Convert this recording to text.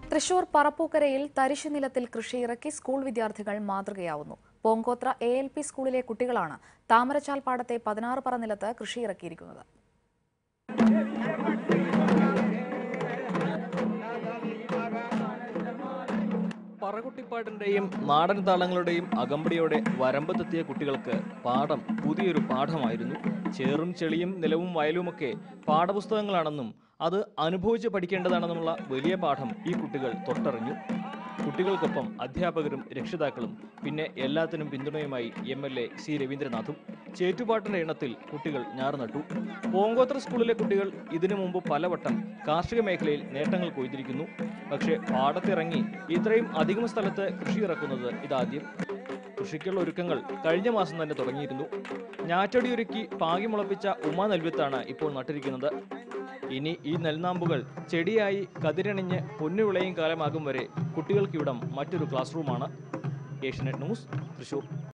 തൃശൂർ പറപ്പൂക്കരയിൽ തരിശു നിലത്തിൽ കൃഷിയിറക്കി സ്കൂൾ വിദ്യാർത്ഥികൾ മാതൃകയാവുന്നു പോങ്കോത്ര എ എൽ പി സ്കൂളിലെ കുട്ടികളാണ് താമരച്ചാൽ പാടത്തെ പതിനാറ് പറ നിലത്ത് കൃഷിയിറക്കിയിരിക്കുന്നത് പറകുട്ടിപ്പാട്ടിന്റെയും നാടൻ താളങ്ങളുടെയും അകമ്പടിയോടെ വരമ്പത്തെത്തിയ കുട്ടികൾക്ക് പാഠം പുതിയൊരു പാഠമായിരുന്നു ചേറും ചെളിയും നിലവും വയലുമൊക്കെ പാഠപുസ്തകങ്ങളാണെന്നും അത് അനുഭവിച്ച് പഠിക്കേണ്ടതാണെന്നുമുള്ള വലിയ പാഠം ഈ കുട്ടികൾ തൊട്ടറിഞ്ഞു കുട്ടികൾക്കൊപ്പം അധ്യാപകരും രക്ഷിതാക്കളും പിന്നെ എല്ലാത്തിനും പിന്തുണയുമായി എം എൽ എ സി രവീന്ദ്രനാഥും ചേറ്റുപാട്ടിന്റെ എണ്ണത്തിൽ കുട്ടികൾ ഞാറുനട്ടു പോങ്കോത്ര സ്കൂളിലെ കുട്ടികൾ ഇതിനു മുമ്പ് പലവട്ടം കാർഷിക മേഖലയിൽ നേട്ടങ്ങൾ കൊയ്തിരിക്കുന്നു പക്ഷേ പാടത്തിറങ്ങി ഇത്രയും അധികം സ്ഥലത്ത് കൃഷി ഇറക്കുന്നത് ഇതാദ്യം കൃഷിക്കുള്ള ഒരുക്കങ്ങൾ കഴിഞ്ഞ മാസം തന്നെ തുടങ്ങിയിരുന്നു ഞാറ്റടിയൊരുക്കി പാകി മുളപ്പിച്ച ഉമാ നെൽവിത്താണ് ഇപ്പോൾ നട്ടിരിക്കുന്നത് ഇനി ഈ നെൽനാമ്പുകൾ ചെടിയായി കതിരണിഞ്ഞ് പൊന്നുവിളയും കാലമാകും വരെ കുട്ടികൾക്കിവിടം മറ്റൊരു ക്ലാസ് റൂമാണ് ഏഷ്യനെറ്റ് ന്യൂസ് തൃശൂർ